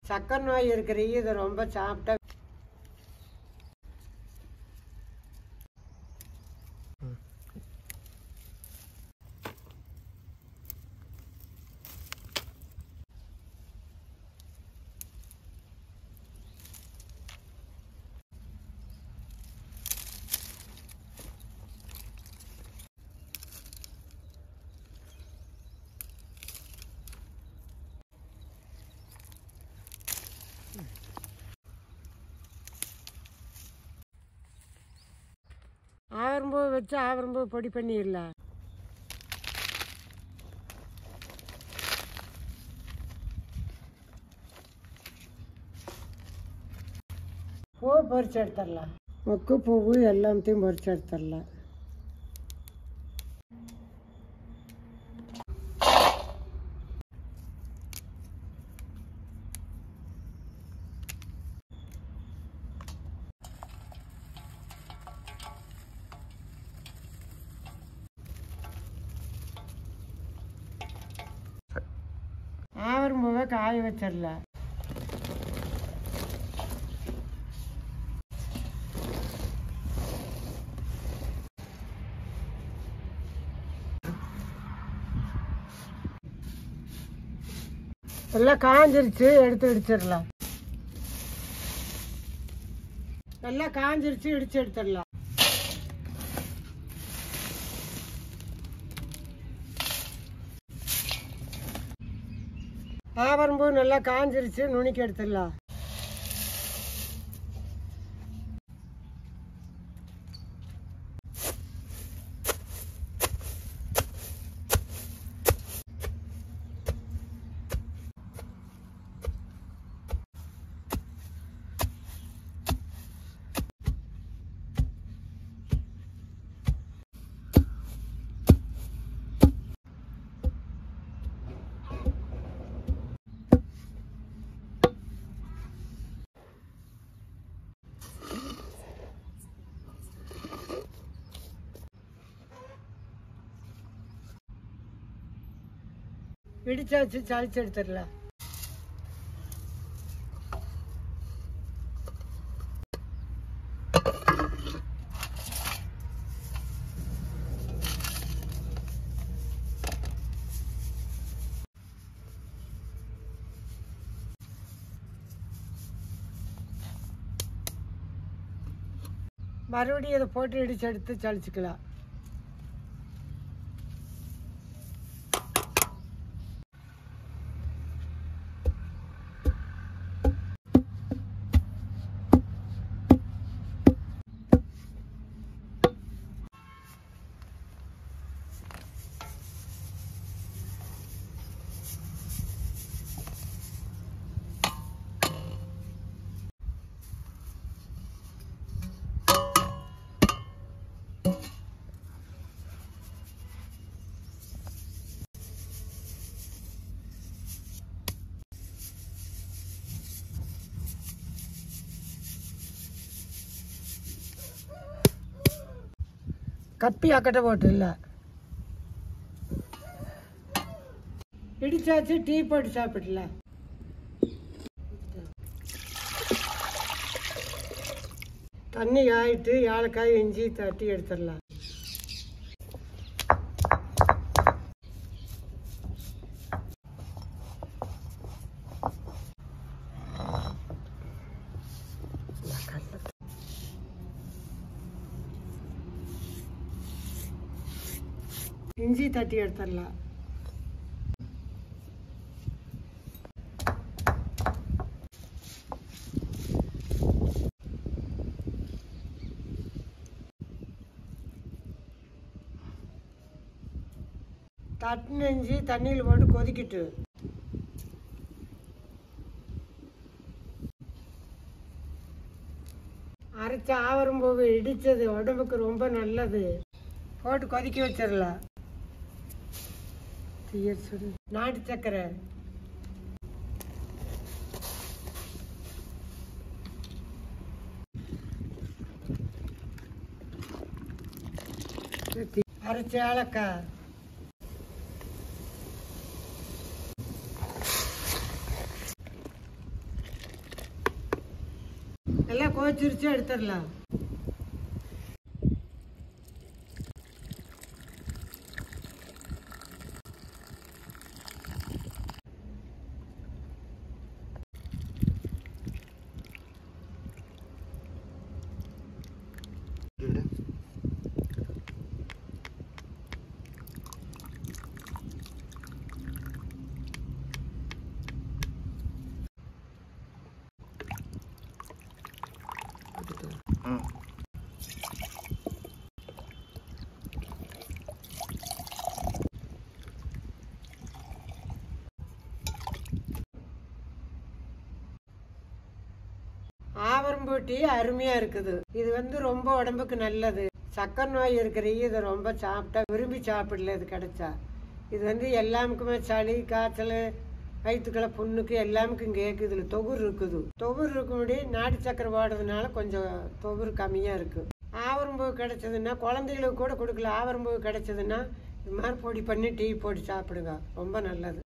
சக்கரை நோய் இருக்கிறீங்க இதை ரொம்ப சாப்பிட்டா ஆவரம்பூ வச்சு ஆவரம்பூ பொடி பண்ணிடலாம் பூ பொரிச்சு எடுத்துடலாம் மொக்கு பூவு எல்லாத்தையும் பொரிச்சு எடுத்துடலாம் ஆவரம்பூவை காய வச்சிடலாம் எல்லாம் காஞ்சிருச்சு எடுத்து இடிச்சிடலாம் எல்லாம் காஞ்சிருச்சு இடிச்சு எடுத்துடலாம் ஆவரம்பூ நல்லா காஞ்சிருச்சு நுணுக்கி எடுத்துடலாம் இடிச்சாச்சு சளிச்சு எடுத்துடலாம் மறுபடியும் இதை போட்டு இடிச்சு எடுத்து சளிச்சுக்கலாம் கப்பி அக்கட்டை போட்டு இல்லை இடிச்சாச்சு டீ போட்டு சாப்பிடலாம் தண்ணி காயிட்டு ஏலக்காய் இஞ்சி தட்டி எடுத்துடலாம் இஞ்சி தட்டி எடுத்துடலாம் தட்டின இஞ்சி தண்ணியில் போட்டு கொதிக்கிட்டு அரைச்ச ஆவரம்பூவு இடிச்சது உடம்புக்கு ரொம்ப நல்லது போட்டு கொதிக்க வச்சிடலாம் தீய சுடு நாட்டு சக்கரை அரைச்ச ஏலக்காய் கோச்சிருச்சு எடுத்துடலாம் எடு. ம் ஆவரம்பூ டீ அருமையா இருக்குது இது வந்து ரொம்ப உடம்புக்கு நல்லது சக்கரை நோய் இருக்கிறவங்க இதை ரொம்ப சாப்பிட்டா விரும்பி சாப்பிடல இது கிடைச்சா இது வந்து எல்லாமுக்குமே சளி காய்ச்சல் வயிற்றுக்களை புண்ணுக்கு எல்லாமுக்கும் கேட்குது இதில் தொகுர் இருக்குது தொகுர் இருக்கும்படி நாட்டு சக்கரை போடுறதுனால கொஞ்சம் தொகுர் கம்மியாக இருக்குது ஆவரம்பூ கிடைச்சதுன்னா குழந்தைகளுக்கு கூட கொடுக்கல ஆவரம்பூ கிடைச்சதுன்னா இது மாதிரி பொடி பண்ணி டீ போட்டு சாப்பிடுங்க ரொம்ப நல்லது